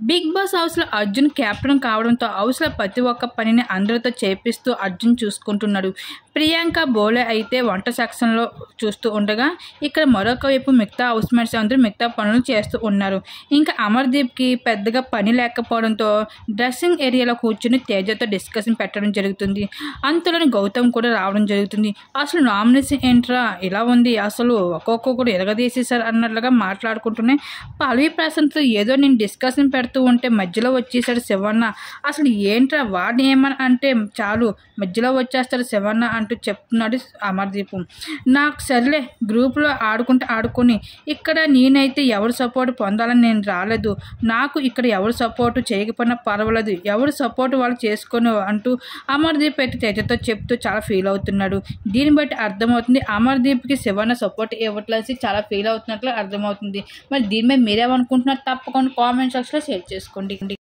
big boss హౌస్లో Arjun captain కావడంతో హౌస్లో ప్రతి ఒక్క పనిని అందరితో చేపిస్తూ అర్జున్ చూసుకుంటున్నాడు ప్రియాంక బోలే అయితే వంట సెక్షన్లో చూస్తూ ఉండగా ఇక్కడ మరొక వైపు మిగతా హౌస్ మేట్స్ అందరూ మిగతా పనులు చేస్తూ ఉన్నారు ఇంకా అమర్దీప్కి పెద్దగా పని లేకపోవడంతో డ్రెస్సింగ్ ఏరియాలో కూర్చుని తేజతో డిస్కషన్ పెట్టడం జరుగుతుంది అంతలోని గౌతమ్ కూడా రావడం జరుగుతుంది అసలు నామినేషన్ ఏంట్రా ఇలా ఉంది అసలు ఒక్కొక్కరు ఎరగదీసేసారు అన్నట్లుగా మాట్లాడుకుంటూనే పల్లవి ప్రశాంత్ ఏదో నేను డిస్కషన్ పెడుతూ ఉంటే మధ్యలో వచ్చేసాడు శివన్న అసలు ఏంట్రా వాడిని ఏమని అంటే చాలు మధ్యలో వచ్చేస్తాడు శివన్న అంటూ చెప్తున్నాడు అమర్దీప్ నాకు సర్లే గ్రూప్లో ఆడుకుంటే ఆడుకొని ఇక్కడ నేనైతే ఎవరు సపోర్ట్ పొందాలని నేను రాలేదు నాకు ఇక్కడ ఎవరు సపోర్ట్ చేయకపోయినా పర్వాలేదు ఎవరు సపోర్ట్ వాళ్ళు చేసుకొని అంటూ అమర్దీప్ అయితే తేజతో చెప్తూ చాలా ఫీల్ అవుతున్నాడు దీన్ని బట్టి అర్థమవుతుంది అమర్దీప్కి శివన్న సపోర్ట్ ఇవ్వట్లేసి చాలా ఫీల్ అవుతున్నట్లు అర్థమవుతుంది మరి దీని మీద మీరేమనుకుంటున్నారు తప్పకుండా కామెంట్ సెక్షన్లో షేర్ చేసుకోండి